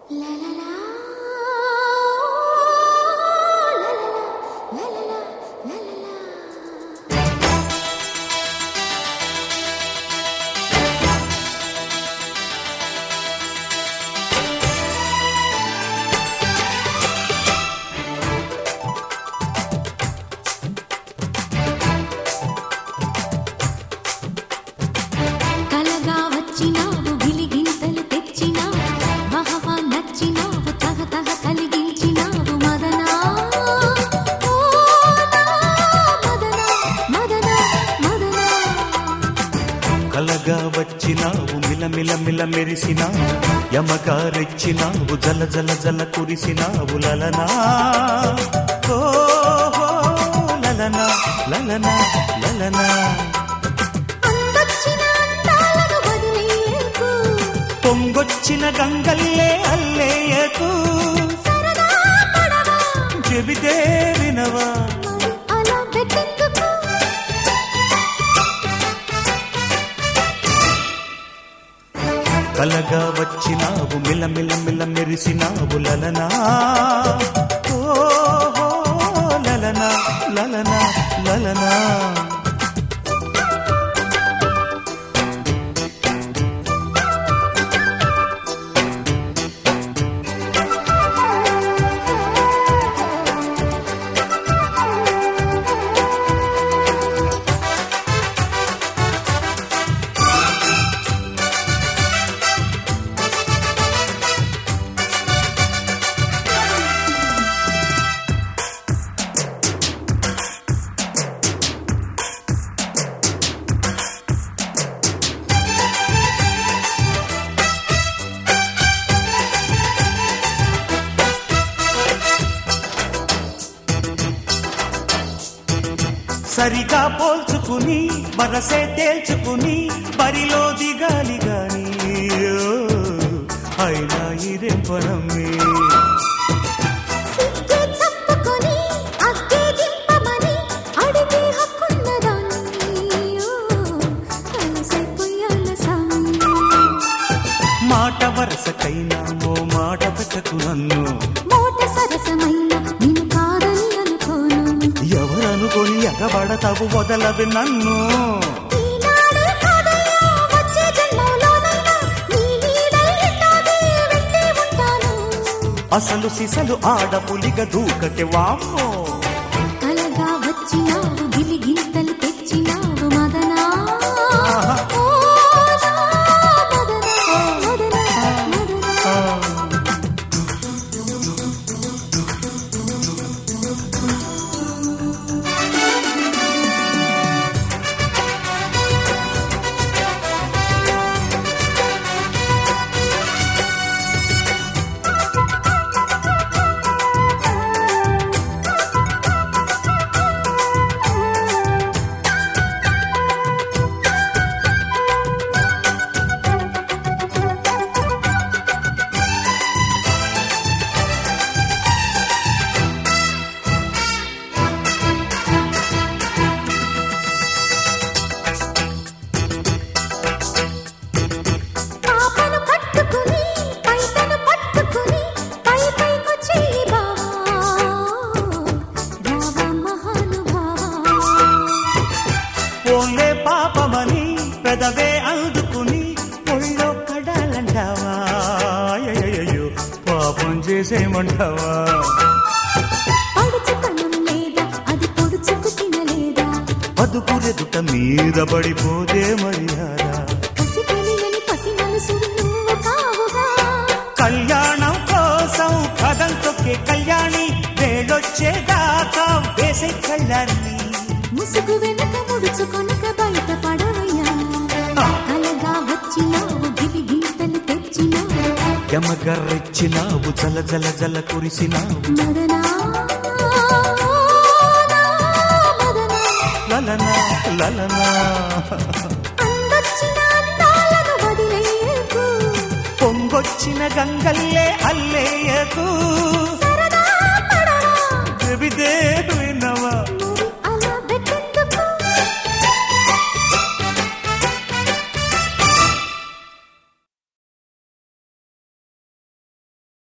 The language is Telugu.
కలగా వచ్చినావు గిలిగింతలు తెచ్చినావు బహవా నచ్చినావు తగ తగ కలిగించినావు మదనా ఓ నా మదనా మదనా మదనా కలగా వచ్చినావు మిలమిల మిల మెరిసినావు యమగారెచ్చినావు జల జల జల కురిసినావు లలనా ఓ లలనా లలనా లలనా అందొచ్చిన అందాలను వదిలేయకు పొంగొచ్చిన గంగల్లే అల్లేయకు సరదా పడవా చెబితే వినవా మరి అలా పెట్టెందుకు కలగా వచ్చినావు మిలమిల మిల మెరిసినావు లలనా ఓ లలనా లలనా లలనా సరిగా పోల్చుకుని మనసే తేల్చుకుని బరిలో దిగాలి గాని ఓ, అయినా ఇదేం పనమ్మే సిగ్గే చంపుకొని అగ్గే దింపమని అడిగే హక్కున్నదాన్ని ఓ, అలసైపోయాల సామి మాట వరసకైనా ఓ మాట పెట్టకు నన్ను మోట సరసమైన నిన్ను కాదని అనుకోను ఎవరనుకొని ఎగబడతావు వదలవి నన్ను ఈనాడే కాదయ్యా, వచ్చే జన్మలోనైనా నీ నీడై ఇట్టాగే వెంటే ఉంటాను. అసలు సిసలు ఆడపులిగ దూకటి వామ్మో కలగా వచ్చినావు గిలిగింతలు తెచ్చినావు మదనా ఆహా. ఓ నా మదనా, మదనా, మదనా. ఆ. పాపను పట్టుకుని పైటను పట్టుకుని పై పైకొచ్చి బావా రావా మహానుభావా పోలే పాపమని పెదవే అందుకుని ఒళ్ళో కడాలంటావా అయ్యయ్యయ్యో, పాపం చేసేమంటావా పడుచుతనం లేదా అది పొడుచుకు తినలేదా బతుకురెదుట మీద పడిపోతే మర్యాద కసి తెలియని పసి మనసు నువ్వు కావుగా కళ్యాణం కోసం కథం తొక్కే కళ్యాణి వేళొచ్చేదాకా వేసే కళ్యాణి ముసుగు వెనక ముడుచుకొనక బయట పడవయ్యా కలగా వచ్చినావు గిలి గింతలు తెచ్చినావు యమగర్రెచ్చినావు జల జల జల కురిసినావు మదనా నా మదనా లలనా లలనా అందొచ్చిన అందాలను వదిలేయకు పొంగొచ్చిన గంగల్లే అల్లేయకు సరదా పడవా చెబితే